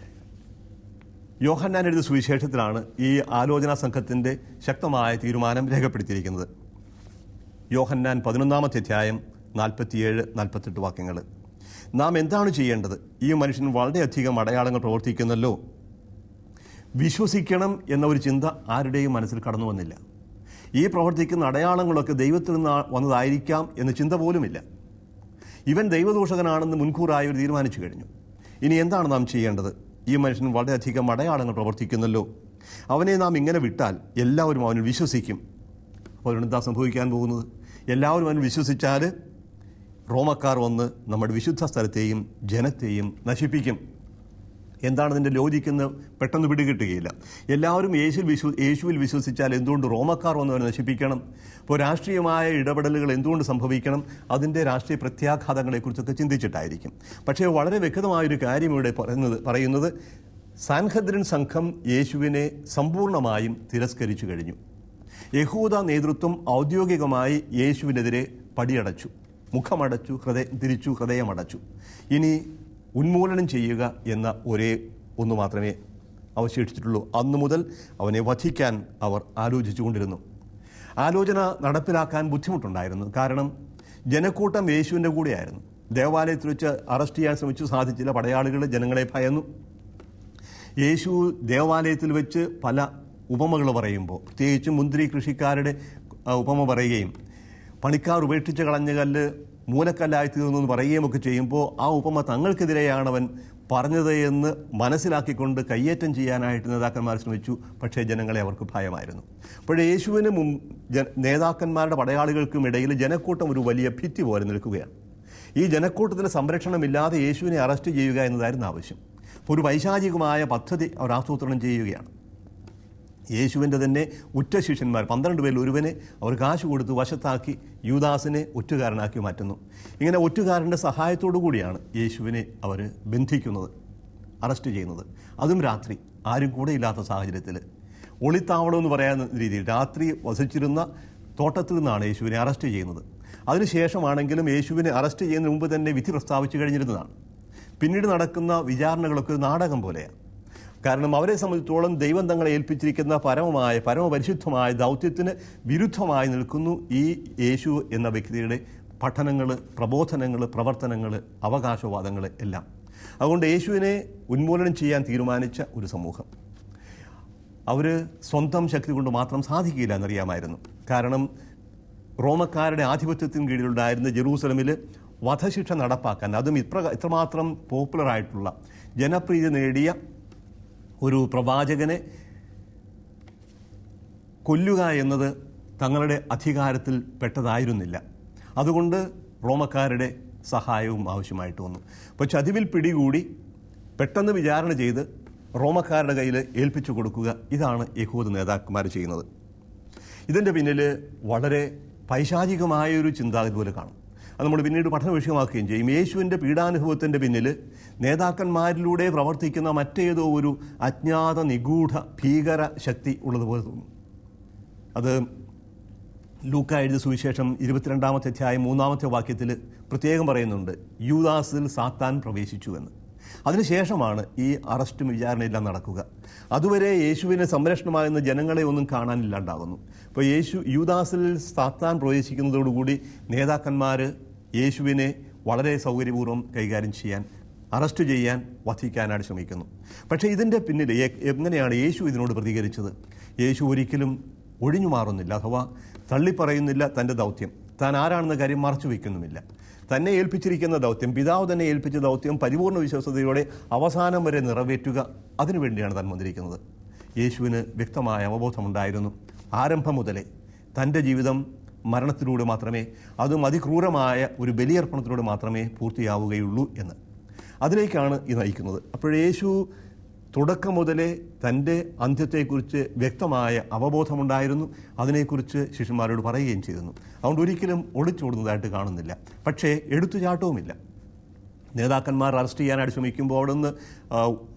Speaker 1: യോഹന്നാൻ എഴുതിയ സുവിശേഷത്തിലാണ് ഈ ആലോചനാ സംഘത്തിൻ്റെ ശക്തമായ തീരുമാനം രേഖപ്പെടുത്തിയിരിക്കുന്നത് യോഹന്നാൻ പതിനൊന്നാമത്തെ അധ്യായം നാൽപ്പത്തിയേഴ് നാൽപ്പത്തെട്ട് വാക്യങ്ങൾ നാം എന്താണ് ചെയ്യേണ്ടത് ഈ മനുഷ്യൻ വളരെയധികം അടയാളങ്ങൾ പ്രവർത്തിക്കുന്നല്ലോ വിശ്വസിക്കണം എന്ന ഒരു ചിന്ത ആരുടെയും മനസ്സിൽ കടന്നു വന്നില്ല ഈ പ്രവർത്തിക്കുന്ന അടയാളങ്ങളൊക്കെ ദൈവത്തിൽ നിന്ന് വന്നതായിരിക്കാം എന്ന ചിന്ത പോലുമില്ല ഇവൻ ദൈവദൂഷകനാണെന്ന് മുൻകൂറായി ഒരു തീരുമാനിച്ചു കഴിഞ്ഞു ഇനി എന്താണ് നാം ചെയ്യേണ്ടത് ഈ മനുഷ്യൻ വളരെയധികം അടയാളങ്ങൾ പ്രവർത്തിക്കുന്നല്ലോ അവനെ നാം ഇങ്ങനെ വിട്ടാൽ എല്ലാവരും അവനിൽ വിശ്വസിക്കും അപ്പോൾ എന്താ സംഭവിക്കാൻ പോകുന്നത് എല്ലാവരും അവൻ വിശ്വസിച്ചാൽ റോമക്കാർ വന്ന് നമ്മുടെ വിശുദ്ധ സ്ഥലത്തെയും ജനത്തെയും നശിപ്പിക്കും എന്താണ് ഇതിൻ്റെ ലോജിക്കെന്ന് പെട്ടെന്ന് പിടികിട്ടുകയില്ല എല്ലാവരും യേശുവിൽ വിശ്വ യേശുവിൽ വിശ്വസിച്ചാൽ എന്തുകൊണ്ട് റോമക്കാർ വന്നവരെ നശിപ്പിക്കണം ഇപ്പോൾ രാഷ്ട്രീയമായ ഇടപെടലുകൾ എന്തുകൊണ്ട് സംഭവിക്കണം അതിൻ്റെ രാഷ്ട്രീയ പ്രത്യാഘാതങ്ങളെക്കുറിച്ചൊക്കെ ചിന്തിച്ചിട്ടായിരിക്കും പക്ഷേ വളരെ വ്യക്തമായൊരു കാര്യം ഇവിടെ പറയുന്നത് പറയുന്നത് സാൻഹദ്രൻ സംഘം യേശുവിനെ സമ്പൂർണ്ണമായും തിരസ്കരിച്ചു കഴിഞ്ഞു യഹൂദ നേതൃത്വം ഔദ്യോഗികമായി യേശുവിനെതിരെ പടിയടച്ചു മുഖമടച്ചു ഹൃദയ തിരിച്ചു ഹൃദയമടച്ചു ഇനി ഉന്മൂലനം ചെയ്യുക എന്ന ഒരേ ഒന്ന് മാത്രമേ അവശേഷിച്ചിട്ടുള്ളൂ അന്നു മുതൽ അവനെ വധിക്കാൻ അവർ ആലോചിച്ചുകൊണ്ടിരുന്നു ആലോചന നടപ്പിലാക്കാൻ ബുദ്ധിമുട്ടുണ്ടായിരുന്നു കാരണം ജനക്കൂട്ടം യേശുവിൻ്റെ കൂടെയായിരുന്നു ദേവാലയത്തിൽ വെച്ച് അറസ്റ്റ് ചെയ്യാൻ ശ്രമിച്ചു സാധിച്ചില്ല പടയാളികൾ ജനങ്ങളെ ഭയന്നു യേശു ദേവാലയത്തിൽ വെച്ച് പല ഉപമകൾ പറയുമ്പോൾ പ്രത്യേകിച്ച് മുന്തിരി കൃഷിക്കാരുടെ ആ ഉപമ പറയുകയും പണിക്കാർ ഉപേക്ഷിച്ച് കളഞ്ഞ കല്ല് മൂലക്കല്ലായി തീർന്നു എന്ന് പറയുകയും ഒക്കെ ചെയ്യുമ്പോൾ ആ ഉപമ തങ്ങൾക്കെതിരെയാണ് അവൻ പറഞ്ഞത് എന്ന് മനസ്സിലാക്കിക്കൊണ്ട് കയ്യേറ്റം ചെയ്യാനായിട്ട് നേതാക്കന്മാർ ശ്രമിച്ചു പക്ഷേ ജനങ്ങളെ അവർക്ക് ഭയമായിരുന്നു അപ്പോഴേ യേശുവിന് മുൻ ജ നേതാക്കന്മാരുടെ പടയാളികൾക്കും ഇടയിൽ ജനക്കൂട്ടം ഒരു വലിയ ഭിത്തി പോലെ നിൽക്കുകയാണ് ഈ ജനക്കൂട്ടത്തിന് സംരക്ഷണമില്ലാതെ യേശുവിനെ അറസ്റ്റ് ചെയ്യുക എന്നതായിരുന്നു ആവശ്യം അപ്പോൾ ഒരു വൈശാചികമായ പദ്ധതി അവർ ആസൂത്രണം ചെയ്യുകയാണ് യേശുവിൻ്റെ തന്നെ ഉറ്റ ശിഷ്യന്മാർ പന്ത്രണ്ട് പേരിൽ ഒരുവനെ അവർ കാശ് കൊടുത്ത് വശത്താക്കി യൂദാസിനെ ഒറ്റുകാരനാക്കി മാറ്റുന്നു ഇങ്ങനെ ഒറ്റുകാരൻ്റെ സഹായത്തോടു കൂടിയാണ് യേശുവിനെ അവർ ബന്ധിക്കുന്നത് അറസ്റ്റ് ചെയ്യുന്നത് അതും രാത്രി ആരും കൂടെ ഇല്ലാത്ത സാഹചര്യത്തിൽ ഒളിത്താവളം എന്ന് പറയാവുന്ന രീതിയിൽ രാത്രി വസിച്ചിരുന്ന തോട്ടത്തിൽ നിന്നാണ് യേശുവിനെ അറസ്റ്റ് ചെയ്യുന്നത് അതിനുശേഷമാണെങ്കിലും യേശുവിനെ അറസ്റ്റ് ചെയ്യുന്നതിന് മുമ്പ് തന്നെ വിധി പ്രസ്താവിച്ചു കഴിഞ്ഞിരുന്നതാണ് പിന്നീട് നടക്കുന്ന വിചാരണകളൊക്കെ ഒരു നാടകം പോലെയാണ് കാരണം അവരെ സംബന്ധിച്ചോളം ദൈവം തങ്ങളെ ഏൽപ്പിച്ചിരിക്കുന്ന പരമമായ പരമപരിശുദ്ധമായ ദൗത്യത്തിന് വിരുദ്ധമായി നിൽക്കുന്നു ഈ യേശു എന്ന വ്യക്തിയുടെ പഠനങ്ങൾ പ്രബോധനങ്ങൾ പ്രവർത്തനങ്ങൾ അവകാശവാദങ്ങൾ എല്ലാം അതുകൊണ്ട് യേശുവിനെ ഉന്മൂലനം ചെയ്യാൻ തീരുമാനിച്ച ഒരു സമൂഹം അവർ സ്വന്തം ശക്തി കൊണ്ട് മാത്രം സാധിക്കില്ല എന്നറിയാമായിരുന്നു കാരണം റോമക്കാരുടെ ആധിപത്യത്തിന് കീഴിലുണ്ടായിരുന്ന ജെറൂസലമിൽ വധശിക്ഷ നടപ്പാക്കാൻ അതും ഇത്ര ഇത്രമാത്രം പോപ്പുലറായിട്ടുള്ള ജനപ്രീതി നേടിയ ഒരു പ്രവാചകനെ കൊല്ലുക എന്നത് തങ്ങളുടെ അധികാരത്തിൽ പെട്ടതായിരുന്നില്ല അതുകൊണ്ട് റോമക്കാരുടെ സഹായവും ആവശ്യമായിട്ട് വന്നു അപ്പോൾ ചതിവിൽ പിടികൂടി പെട്ടെന്ന് വിചാരണ ചെയ്ത് റോമക്കാരുടെ കയ്യിൽ ഏൽപ്പിച്ചു കൊടുക്കുക ഇതാണ് യഹൂദ നേതാക്കന്മാർ ചെയ്യുന്നത് ഇതിൻ്റെ പിന്നിൽ വളരെ പൈശാചികമായ ഒരു ചിന്താഗതി പോലെ കാണും അത് നമ്മൾ പിന്നീട് പഠന വിഷയമാക്കുകയും ചെയ്യും യേശുവിൻ്റെ പീഡാനുഭവത്തിൻ്റെ പിന്നിൽ നേതാക്കന്മാരിലൂടെ പ്രവർത്തിക്കുന്ന മറ്റേതോ ഒരു അജ്ഞാത നിഗൂഢ ഭീകര ശക്തി ഉള്ളതുപോലെ തോന്നും അത് ലൂക്ക എഴുതിയ സുവിശേഷം ഇരുപത്തിരണ്ടാമത്തെ അധ്യായം മൂന്നാമത്തെ വാക്യത്തിൽ പ്രത്യേകം പറയുന്നുണ്ട് യൂദാസിൽ സാത്താൻ പ്രവേശിച്ചു എന്ന് അതിനുശേഷമാണ് ഈ അറസ്റ്റും വിചാരണയെല്ലാം നടക്കുക അതുവരെ യേശുവിനെ സംരക്ഷണമാകുന്ന ജനങ്ങളെ ഒന്നും കാണാനില്ലാണ്ടാകുന്നു ഇപ്പോൾ യേശു യൂദാസിൽ സാത്താൻ പ്രവേശിക്കുന്നതോടുകൂടി നേതാക്കന്മാർ യേശുവിനെ വളരെ സൗകര്യപൂർവ്വം കൈകാര്യം ചെയ്യാൻ അറസ്റ്റ് ചെയ്യാൻ വധിക്കാനായിട്ട് ശ്രമിക്കുന്നു പക്ഷേ ഇതിൻ്റെ പിന്നിൽ എ- എങ്ങനെയാണ് യേശു ഇതിനോട് പ്രതികരിച്ചത് യേശു ഒരിക്കലും ഒഴിഞ്ഞു മാറുന്നില്ല അഥവാ തള്ളിപ്പറയുന്നില്ല തൻ്റെ ദൗത്യം താൻ ആരാണെന്ന കാര്യം മറച്ചു വയ്ക്കുന്നുമില്ല തന്നെ ഏൽപ്പിച്ചിരിക്കുന്ന ദൗത്യം പിതാവ് തന്നെ ഏൽപ്പിച്ച ദൗത്യം പരിപൂർണ്ണ വിശ്വസതയോടെ അവസാനം വരെ നിറവേറ്റുക അതിനുവേണ്ടിയാണ് താൻ വന്നിരിക്കുന്നത് യേശുവിന് വ്യക്തമായ അവബോധമുണ്ടായിരുന്നു ആരംഭം മുതലേ തൻ്റെ ജീവിതം മരണത്തിലൂടെ മാത്രമേ അതും അതിക്രൂരമായ ഒരു ബലിയർപ്പണത്തിലൂടെ മാത്രമേ പൂർത്തിയാവുകയുള്ളൂ എന്ന് അതിലേക്കാണ് ഈ നയിക്കുന്നത് അപ്പോൾ യേശു തുടക്കം മുതലേ തൻ്റെ അന്ത്യത്തെക്കുറിച്ച് വ്യക്തമായ അവബോധമുണ്ടായിരുന്നു അതിനെക്കുറിച്ച് ശിഷ്യന്മാരോട് പറയുകയും ചെയ്തിരുന്നു അതുകൊണ്ട് ഒരിക്കലും ഒളിച്ചോടുന്നതായിട്ട് കാണുന്നില്ല പക്ഷേ എടുത്തുചാട്ടവുമില്ല നേതാക്കന്മാർ അറസ്റ്റ് ചെയ്യാനായിട്ട് ശ്രമിക്കുമ്പോൾ അവിടെ നിന്ന് ആ,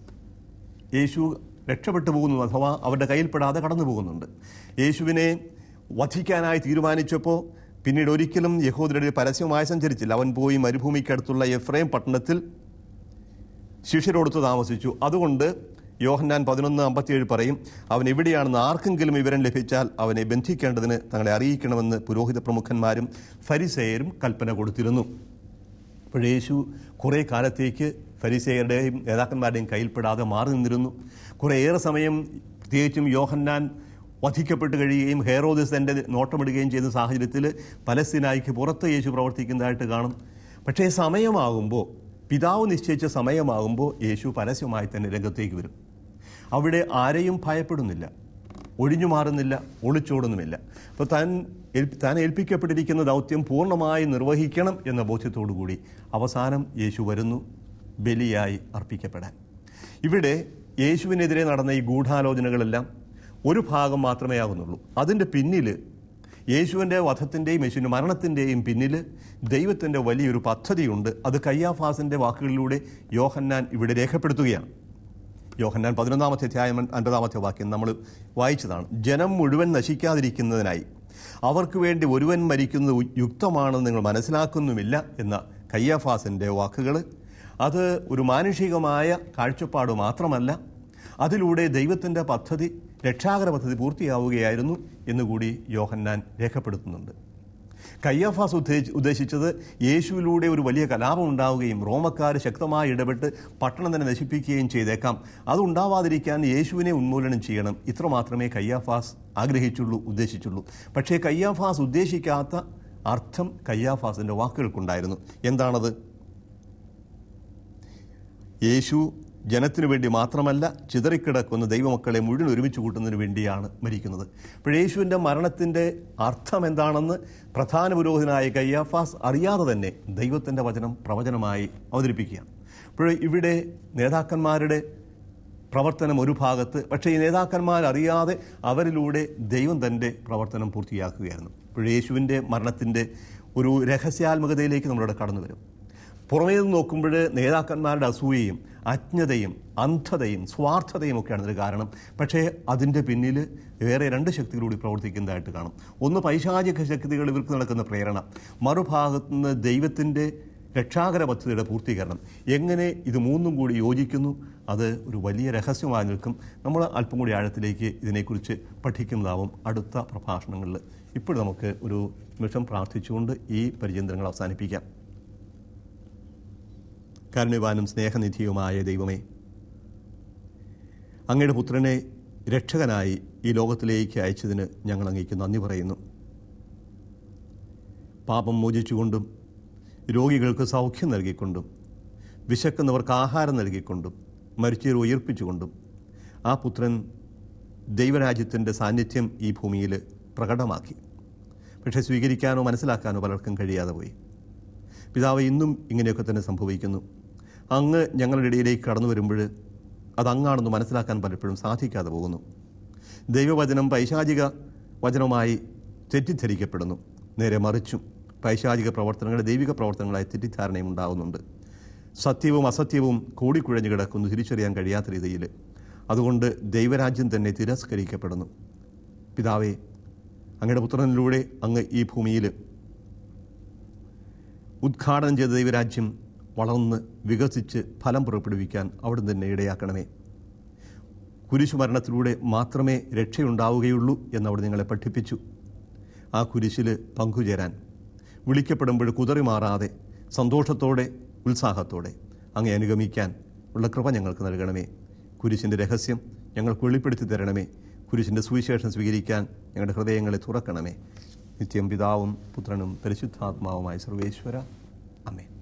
Speaker 1: യേശു രക്ഷപ്പെട്ടു പോകുന്നു അഥവാ അവരുടെ കയ്യിൽപ്പെടാതെ കടന്നു പോകുന്നുണ്ട് യേശുവിനെ വധിക്കാനായി തീരുമാനിച്ചപ്പോൾ പിന്നീട് ഒരിക്കലും യഹൂദരുടെ പരസ്യമായി സഞ്ചരിച്ചില്ല അവൻ പോയി മരുഭൂമിക്കടുത്തുള്ള എഫ്രൈം പട്ടണത്തിൽ ശിഷ്യരോടൊത്ത് താമസിച്ചു അതുകൊണ്ട് യോഹന്നാൻ പതിനൊന്ന് അമ്പത്തിയേഴ് പറയും അവൻ എവിടെയാണെന്ന് ആർക്കെങ്കിലും വിവരം ലഭിച്ചാൽ അവനെ ബന്ധിക്കേണ്ടതിന് തങ്ങളെ അറിയിക്കണമെന്ന് പുരോഹിത പ്രമുഖന്മാരും ഫരിസേയരും കൽപ്പന കൊടുത്തിരുന്നു അപ്പോൾ യേശു കുറേ കാലത്തേക്ക് ഫരിസേയരുടെയും നേതാക്കന്മാരുടെയും കയ്യിൽപ്പെടാതെ മാറി നിന്നിരുന്നു കുറേ ഏറെ സമയം പ്രത്യേകിച്ചും യോഹന്നാൻ വധിക്കപ്പെട്ട് കഴിയുകയും ഹേറോദിസ് തൻ്റെ നോട്ടമിടുകയും ചെയ്യുന്ന സാഹചര്യത്തിൽ പലസ്തീനായിക്ക് പുറത്ത് യേശു പ്രവർത്തിക്കുന്നതായിട്ട് കാണും പക്ഷേ സമയമാകുമ്പോൾ പിതാവ് നിശ്ചയിച്ച സമയമാകുമ്പോൾ യേശു പരസ്യമായി തന്നെ രംഗത്തേക്ക് വരും അവിടെ ആരെയും ഭയപ്പെടുന്നില്ല ഒഴിഞ്ഞു മാറുന്നില്ല ഒളിച്ചോടുന്നുമില്ല അപ്പോൾ താൻ ഏൽപ്പി- താൻ ഏൽപ്പിക്കപ്പെട്ടിരിക്കുന്ന ദൗത്യം പൂർണ്ണമായി നിർവഹിക്കണം എന്ന ബോധ്യത്തോടുകൂടി അവസാനം യേശു വരുന്നു ബലിയായി അർപ്പിക്കപ്പെടാൻ ഇവിടെ യേശുവിനെതിരെ നടന്ന ഈ ഗൂഢാലോചനകളെല്ലാം ഒരു ഭാഗം മാത്രമേ ആകുന്നുള്ളൂ അതിൻ്റെ പിന്നിൽ യേശുവിൻ്റെ വധത്തിൻ്റെയും യേശുവിൻ്റെ മരണത്തിൻ്റെയും പിന്നിൽ ദൈവത്തിൻ്റെ വലിയൊരു പദ്ധതിയുണ്ട് അത് കയ്യാഫാസിൻ്റെ വാക്കുകളിലൂടെ യോഹന്നാൻ ഇവിടെ രേഖപ്പെടുത്തുകയാണ് യോഹന്നാൻ പതിനൊന്നാമത്തെ അധ്യായം അൻപതാമത്തെ വാക്യം നമ്മൾ വായിച്ചതാണ് ജനം മുഴുവൻ നശിക്കാതിരിക്കുന്നതിനായി അവർക്ക് വേണ്ടി ഒരുവൻ മരിക്കുന്നത് ഉ- യുക്തമാണെന്ന് നിങ്ങൾ മനസ്സിലാക്കുന്നുമില്ല എന്ന കയ്യാഫാസിൻ്റെ വാക്കുകൾ അത് ഒരു മാനുഷികമായ കാഴ്ചപ്പാട് മാത്രമല്ല അതിലൂടെ ദൈവത്തിൻ്റെ പദ്ധതി രക്ഷാകര പദ്ധതി പൂർത്തിയാവുകയായിരുന്നു എന്നുകൂടി യോഹന്നാൻ രേഖപ്പെടുത്തുന്നുണ്ട് കയ്യാഫാസ് ഉദ്ദേശി ഉദ്ദേശിച്ചത് യേശുവിലൂടെ ഒരു വലിയ കലാപം ഉണ്ടാവുകയും റോമക്കാർ ശക്തമായി ഇടപെട്ട് പട്ടണം തന്നെ നശിപ്പിക്കുകയും ചെയ്തേക്കാം അത് ഉണ്ടാവാതിരിക്കാൻ യേശുവിനെ ഉന്മൂലനം ചെയ്യണം ഇത്ര മാത്രമേ കയ്യാഫാസ് ആഗ്രഹിച്ചുള്ളൂ ഉദ്ദേശിച്ചുള്ളൂ പക്ഷേ കയ്യാഫാസ് ഉദ്ദേശിക്കാത്ത അർത്ഥം കയ്യാഫാസിൻ്റെ വാക്കുകൾക്കുണ്ടായിരുന്നു എന്താണത് യേശു ജനത്തിനു വേണ്ടി മാത്രമല്ല ചിതറിക്കിടക്കുന്ന ദൈവമക്കളെ മുഴുവൻ ഒരുമിച്ച് കൂട്ടുന്നതിന് വേണ്ടിയാണ് മരിക്കുന്നത് അപ്പോൾ യേശുവിൻ്റെ മരണത്തിൻ്റെ അർത്ഥം എന്താണെന്ന് പ്രധാന പുരോഹിതനായ കയ്യാഫാസ് അറിയാതെ തന്നെ ദൈവത്തിൻ്റെ വചനം പ്രവചനമായി അവതരിപ്പിക്കുകയാണ് അപ്പോൾ ഇവിടെ നേതാക്കന്മാരുടെ പ്രവർത്തനം ഒരു ഭാഗത്ത് പക്ഷേ ഈ നേതാക്കന്മാർ അറിയാതെ അവരിലൂടെ ദൈവം തൻ്റെ പ്രവർത്തനം പൂർത്തിയാക്കുകയായിരുന്നു ഇപ്പോൾ യേശുവിൻ്റെ മരണത്തിൻ്റെ ഒരു രഹസ്യാത്മകതയിലേക്ക് നമ്മളിവിടെ കടന്നു വരും പുറമേ നിന്ന് നോക്കുമ്പോൾ നേതാക്കന്മാരുടെ അസൂയയും അജ്ഞതയും അന്ധതയും സ്വാർത്ഥതയും ഒക്കെയാണ് ഇതിന് കാരണം പക്ഷേ അതിൻ്റെ പിന്നിൽ വേറെ രണ്ട് ശക്തികളൂടി പ്രവർത്തിക്കുന്നതായിട്ട് കാണും ഒന്ന് പൈശാചിക ശക്തികൾ ഇവർക്ക് നടക്കുന്ന പ്രേരണ മറുഭാഗത്തു നിന്ന് ദൈവത്തിൻ്റെ രക്ഷാകര പദ്ധതിയുടെ പൂർത്തീകരണം എങ്ങനെ ഇത് മൂന്നും കൂടി യോജിക്കുന്നു അത് ഒരു വലിയ രഹസ്യമായി നിൽക്കും നമ്മൾ അല്പം കൂടി ആഴത്തിലേക്ക് ഇതിനെക്കുറിച്ച് പഠിക്കുന്നതാവും അടുത്ത പ്രഭാഷണങ്ങളിൽ ഇപ്പോൾ നമുക്ക് ഒരു നിമിഷം പ്രാർത്ഥിച്ചുകൊണ്ട് ഈ പരിചയങ്ങൾ അവസാനിപ്പിക്കാം കാരുണ്യവാനും സ്നേഹനിധിയുമായ ദൈവമേ അങ്ങയുടെ പുത്രനെ രക്ഷകനായി ഈ ലോകത്തിലേക്ക് അയച്ചതിന് ഞങ്ങൾ അങ്ങേക്ക് നന്ദി പറയുന്നു പാപം മോചിച്ചുകൊണ്ടും രോഗികൾക്ക് സൗഖ്യം നൽകിക്കൊണ്ടും വിശക്കുന്നവർക്ക് ആഹാരം നൽകിക്കൊണ്ടും മരിച്ചവരെ ഉയർപ്പിച്ചുകൊണ്ടും ആ പുത്രൻ ദൈവരാജ്യത്തിൻ്റെ സാന്നിധ്യം ഈ ഭൂമിയിൽ പ്രകടമാക്കി പക്ഷേ സ്വീകരിക്കാനോ മനസ്സിലാക്കാനോ പലർക്കും കഴിയാതെ പോയി പിതാവ് ഇന്നും ഇങ്ങനെയൊക്കെ തന്നെ സംഭവിക്കുന്നു അങ്ങ് ഞങ്ങളുടെ ഇടയിലേക്ക് കടന്നു വരുമ്പോൾ അത് അങ്ങാണെന്ന് മനസ്സിലാക്കാൻ പലപ്പോഴും സാധിക്കാതെ പോകുന്നു ദൈവവചനം പൈശാചിക വചനമായി തെറ്റിദ്ധരിക്കപ്പെടുന്നു നേരെ മറിച്ചും പൈശാചിക പ്രവർത്തനങ്ങൾ ദൈവിക പ്രവർത്തനങ്ങളായി തെറ്റിദ്ധാരണയും ഉണ്ടാകുന്നുണ്ട് സത്യവും അസത്യവും കൂടിക്കുഴഞ്ഞു കിടക്കുന്നു തിരിച്ചറിയാൻ കഴിയാത്ത രീതിയിൽ അതുകൊണ്ട് ദൈവരാജ്യം തന്നെ തിരസ്കരിക്കപ്പെടുന്നു പിതാവേ അങ്ങയുടെ പുത്രനിലൂടെ അങ്ങ് ഈ ഭൂമിയിൽ ഉദ്ഘാടനം ചെയ്ത ദൈവരാജ്യം വളർന്ന് വികസിച്ച് ഫലം പുറപ്പെടുവിക്കാൻ അവിടുന്ന് തന്നെ ഇടയാക്കണമേ കുരിശുമരണത്തിലൂടെ മാത്രമേ രക്ഷയുണ്ടാവുകയുള്ളൂ എന്ന് അവിടെ നിങ്ങളെ പഠിപ്പിച്ചു ആ കുരിശിൽ പങ്കുചേരാൻ വിളിക്കപ്പെടുമ്പോൾ കുതറി മാറാതെ സന്തോഷത്തോടെ ഉത്സാഹത്തോടെ അങ്ങേ അനുഗമിക്കാൻ ഉള്ള കൃപ ഞങ്ങൾക്ക് നൽകണമേ കുരിശിൻ്റെ രഹസ്യം ഞങ്ങൾക്ക് വെളിപ്പെടുത്തി തരണമേ കുരിശിൻ്റെ സുവിശേഷം സ്വീകരിക്കാൻ ഞങ്ങളുടെ ഹൃദയങ്ങളെ തുറക്കണമേ നിത്യം പിതാവും പുത്രനും പരിശുദ്ധാത്മാവുമായ സർവേശ്വര അമേ